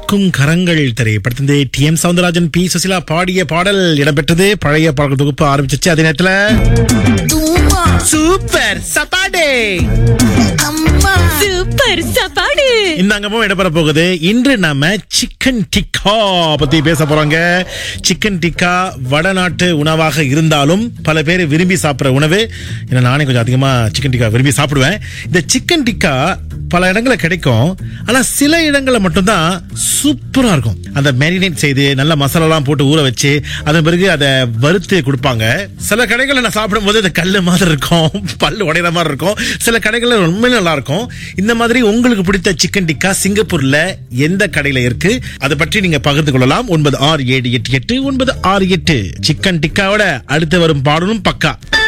காக்கும் கரங்கள் திரைப்படத்திலிருந்து T M Soundararajan P Susheela பாடிய பாடல் இடம்பெற்றது பழைய பாடல் தொகுப்பு ஆரம்பிச்சிச்சு அதே நேரத்துல சூப்பர் சப்பாடே சூப்பர் சாப்பாடு இந்த அங்கமும் இடம்பெற போகுது இன்று நாம சிக்கன் டிக்கா பத்தி பேச போறோங்க சிக்கன் டிக்கா வடநாட்டு உணவாக இருந்தாலும் பல பேர் விரும்பி சாப்பிடுற உணவு ஏன்னா நானே கொஞ்சம் அதிகமா சிக்கன் டிக்கா விரும்பி சாப்பிடுவேன் இந்த சிக்கன் டிக்கா பல இடங்களில் கிடைக்கும் ஆனா சில இடங்கள்ல மட்டும்தான் சூப்பரா இருக்கும் அந்த மேரினேட் செய்து நல்ல மசாலாலாம் போட்டு ஊற வச்சு அதன் பிறகு அதை வறுத்து கொடுப்பாங்க சில கடைகளில் நான் சாப்பிடும்போது அது கல்லு மாதிரி இருக்கும் பல்லு உடையிற மாதிரி இருக்கும் சில கடைகளில் உண்மையிலே நல்லா இருக்கும் இந்த மாதிரி உங்களுக்கு பிடித்த சிக்கன் டிக்கா சிங்கப்பூர்ல எந்த கடையில இருக்கு அதை பற்றி நீங்க பகிர்ந்து கொள்ளலாம் ஒன்பது ஆறு ஏழு எட்டு எட்டு ஒன்பது ஆறு எட்டு சிக்கன் டிக்காவோட அடுத்து வரும் பாடலும் பக்கா